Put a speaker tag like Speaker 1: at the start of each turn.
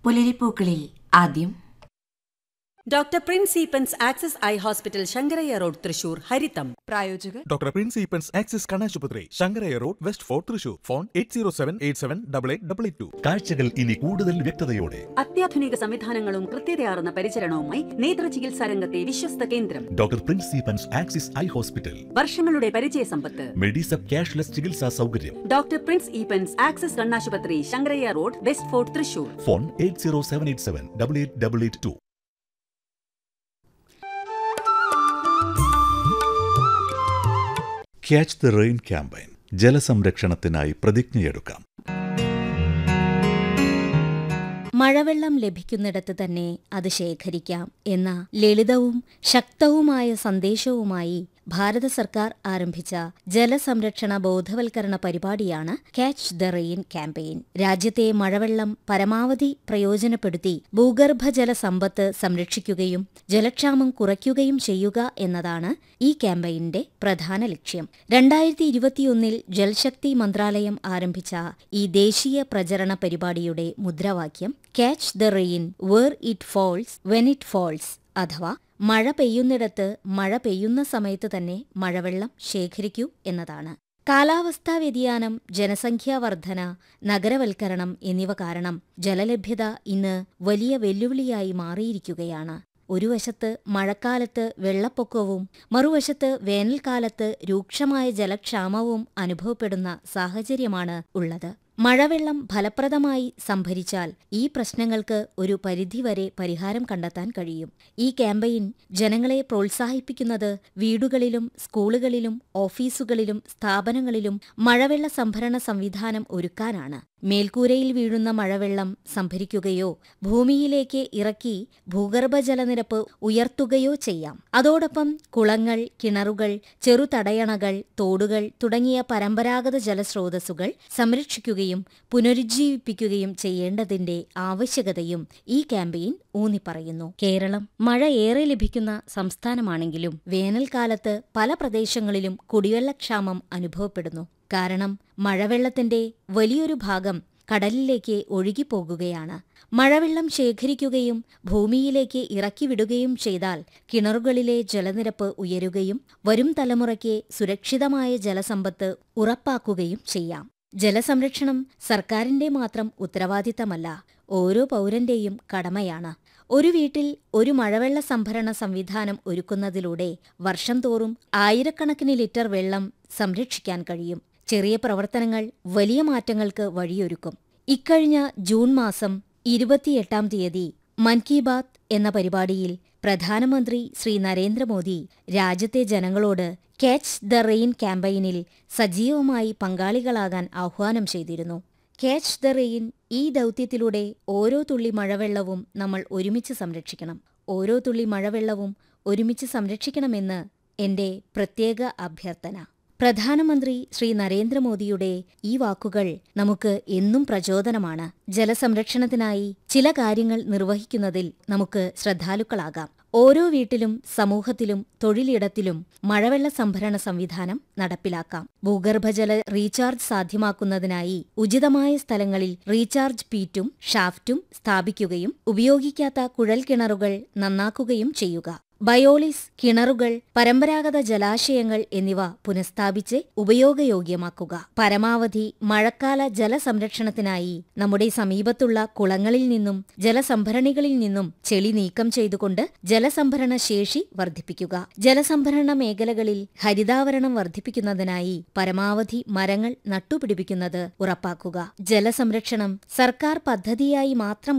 Speaker 1: പുലരിപ്പൂക്കളിൽ ആദ്യം
Speaker 2: doctor Prince Eappen's Axis eye hospital Sankarayya road Thrissur ഹരിതം
Speaker 3: പ്രായോജകർ
Speaker 4: ഡോക്ടർ പ്രിൻസ് ഈപ്പൻസ് ആക്സിസ് കണ്ണാശുപത്രി Sankarayya road west fort Thrissur phone eight zero seven eight seven double eight double eight two
Speaker 5: കാഴ്ചകൾ ഇനി കൂടുതൽ വ്യക്തതയോടെ
Speaker 2: അത്യാധുനിക സംവിധാനങ്ങളും കൃത്യതയാർന്ന പരിചരണവുമായി നേത്ര ചികിത്സാ രംഗത്തെ വിശ്വസ്ത കേന്ദ്രം
Speaker 5: doctor Prince Eappen's Axis eye hospital
Speaker 2: വർഷങ്ങളുടെ പരിചയ സമ്പത്ത്
Speaker 5: മെഡിസപ്പ് ക്യാഷ്ലെസ് ചികിത്സാ സൗകര്യം
Speaker 2: ഡോക്ടർ പ്രിൻസ് ഈപ്പൻസ് ആക്സസ് കണ്ണാശുപത്രി Sankarayya road west fort Thrissur
Speaker 5: phone eight zero seven eight seven double eight double eight two catch the rain campaign ജലസംരക്ഷണത്തിനായി പ്രതിജ്ഞയെടുക്കാം
Speaker 6: മഴവെള്ളം ലഭിക്കുന്നിടത്ത് തന്നെ അത് ശേഖരിക്കാം എന്ന ലളിതവും ശക്തവുമായ സന്ദേശവുമായി ഭാരത സർക്കാർ ആരംഭിച്ച ജലസംരക്ഷണ ബോധവൽക്കരണ പരിപാടിയാണ് ക്യാച്ച് ദ റെയിൻ ക്യാമ്പയിൻ രാജ്യത്തെ മഴവെള്ളം പരമാവധി പ്രയോജനപ്പെടുത്തി ഭൂഗർഭജല സമ്പത്ത് സംരക്ഷിക്കുകയും ജലക്ഷാമം കുറയ്ക്കുകയും ചെയ്യുക എന്നതാണ് ഈ ക്യാമ്പയിന്റെ പ്രധാന ലക്ഷ്യം രണ്ടായിരത്തി ഇരുപത്തിയൊന്നിൽ ജൽശക്തി മന്ത്രാലയം ആരംഭിച്ച ഈ ദേശീയ പ്രചരണ പരിപാടിയുടെ മുദ്രാവാക്യം catch the rain where it falls when it falls അഥവാ മഴ പെയ്യുന്നിടത്ത് മഴ പെയ്യുന്ന സമയത്ത് തന്നെ മഴവെള്ളം ശേഖരിക്കൂ എന്നതാണ് കാലാവസ്ഥാ വ്യതിയാനം ജനസംഖ്യാ വർധന നഗരവൽക്കരണം എന്നിവ കാരണം ജലലഭ്യത ഇന്ന് വലിയ വെല്ലുവിളിയായി മാറിയിരിക്കുകയാണ് ഒരു വശത്ത് മഴക്കാലത്ത് വെള്ളപ്പൊക്കവും മറുവശത്ത് വേനൽക്കാലത്ത് രൂക്ഷമായ ജലക്ഷാമവും അനുഭവപ്പെടുന്ന സാഹചര്യമാണ് ഉള്ളത് മഴവെള്ളം ഫലപ്രദമായി സംഭരിച്ചാൽ ഈ പ്രശ്നങ്ങൾക്ക് ഒരു പരിധിവരെ പരിഹാരം കണ്ടെത്താൻ കഴിയും ഈ ക്യാമ്പയിൻ ജനങ്ങളെ പ്രോത്സാഹിപ്പിക്കുന്നത് വീടുകളിലും സ്കൂളുകളിലും ഓഫീസുകളിലും സ്ഥാപനങ്ങളിലും മഴവെള്ള സംഭരണ സംവിധാനം ഒരുക്കാനാണ് മേൽക്കൂരയിൽ വീഴുന്ന മഴവെള്ളം സംഭരിക്കുകയോ ഭൂമിയിലേക്ക് ഇറക്കി ഭൂഗർഭജലനിരപ്പ് ഉയർത്തുകയോ ചെയ്യാം അതോടൊപ്പം കുളങ്ങൾ കിണറുകൾ ചെറുതടയണകൾ തോടുകൾ തുടങ്ങിയ പരമ്പരാഗത ജലസ്രോതസ്സുകൾ സംരക്ഷിക്കുകയും പുനരുജ്ജീവിപ്പിക്കുകയും ചെയ്യേണ്ടതിന്റെ ആവശ്യകതയും ഈ ക്യാമ്പയിൻ ഊന്നിപ്പറയുന്നു കേരളം മഴ ഏറെ ലഭിക്കുന്ന സംസ്ഥാനമാണെങ്കിലും വേനൽക്കാലത്ത് പല പ്രദേശങ്ങളിലും കുടിവെള്ളക്ഷാമം അനുഭവപ്പെടുന്നു കാരണം മഴവെള്ളത്തിന്റെ വലിയൊരു ഭാഗം കടലിലേക്ക് ഒഴുകിപ്പോകുകയാണ് മഴവെള്ളം ശേഖരിക്കുകയും ഭൂമിയിലേക്ക് ഇറക്കിവിടുകയും ചെയ്താൽ കിണറുകളിലെ ജലനിരപ്പ് ഉയരുകയും വരും തലമുറയ്ക്ക് സുരക്ഷിതമായ ജലസമ്പത്ത് ഉറപ്പാക്കുകയും ചെയ്യാം ജലസംരക്ഷണം സർക്കാരിന്റെ മാത്രം ഉത്തരവാദിത്തമല്ല ഓരോ പൗരന്റെയും കടമയാണ് ഒരു വീട്ടിൽ ഒരു മഴവെള്ള സംഭരണ സംവിധാനം ഒരുക്കുന്നതിലൂടെ വർഷം തോറും ആയിരക്കണക്കിന് ലിറ്റർ വെള്ളം സംരക്ഷിക്കാൻ കഴിയും ചെറിയ പ്രവർത്തനങ്ങൾ വലിയ മാറ്റങ്ങൾക്ക് വഴിയൊരുക്കും ഇക്കഴിഞ്ഞ ജൂൺ മാസം ഇരുപത്തിയെട്ടാം തീയതി മൻ കി ബാത്ത് എന്ന പരിപാടിയിൽ പ്രധാനമന്ത്രി ശ്രീ നരേന്ദ്രമോദി രാജ്യത്തെ ജനങ്ങളോട് ക്യാച്ച് ദ റെയിൻ ക്യാമ്പയിനിൽ സജീവമായി പങ്കാളികളാകാൻ ആഹ്വാനം ചെയ്തിരുന്നു ക്യാച്ച് ദ റെയിൻ ഈ ദൗത്യത്തിലൂടെ ഓരോ തുള്ളി മഴവെള്ളവും നമ്മൾ ഒരുമിച്ച് സംരക്ഷിക്കണം ഓരോ തുള്ളി മഴവെള്ളവും ഒരുമിച്ച് സംരക്ഷിക്കണമെന്ന് എന്റെ പ്രത്യേക അഭ്യർത്ഥന പ്രധാനമന്ത്രി ശ്രീ നരേന്ദ്രമോദിയുടെ ഈ വാക്കുകൾ നമുക്ക് എന്നും പ്രചോദനമാണ് ജലസംരക്ഷണത്തിനായി ചില കാര്യങ്ങൾ നിർവഹിക്കുന്നതിൽ നമുക്ക് ശ്രദ്ധാലുക്കളാകാം ഓരോ വീട്ടിലും സമൂഹത്തിലും തൊഴിലിടത്തിലും മഴവെള്ള സംഭരണ സംവിധാനം നടപ്പിലാക്കാം ഭൂഗർഭജല റീചാർജ് സാധ്യമാക്കുന്നതിനായി ഉചിതമായ സ്ഥലങ്ങളിൽ റീചാർജ് പീറ്റും ഷാഫ്റ്റും സ്ഥാപിക്കുകയും ഉപയോഗിക്കാത്ത കുഴൽക്കിണറുകൾ നന്നാക്കുകയും ചെയ്യുക ബയോളിസ് കിണറുകൾ പരമ്പരാഗത ജലാശയങ്ങൾ എന്നിവ പുനഃസ്ഥാപിച്ച് ഉപയോഗയോഗ്യമാക്കുക പരമാവധി മഴക്കാല ജലസംരക്ഷണത്തിനായി നമ്മുടെ സമീപത്തുള്ള കുളങ്ങളിൽ നിന്നും ജലസംഭരണികളിൽ നിന്നും ചെളി നീക്കം ചെയ്തുകൊണ്ട് ജലസംഭരണ ശേഷി വർദ്ധിപ്പിക്കുക ജലസംഭരണ മേഖലകളിൽ ഹരിതാവരണം വർദ്ധിപ്പിക്കുന്നതിനായി പരമാവധി മരങ്ങൾ നട്ടുപിടിപ്പിക്കുന്നത് ഉറപ്പാക്കുക ജലസംരക്ഷണം സർക്കാർ പദ്ധതിയായി മാത്രം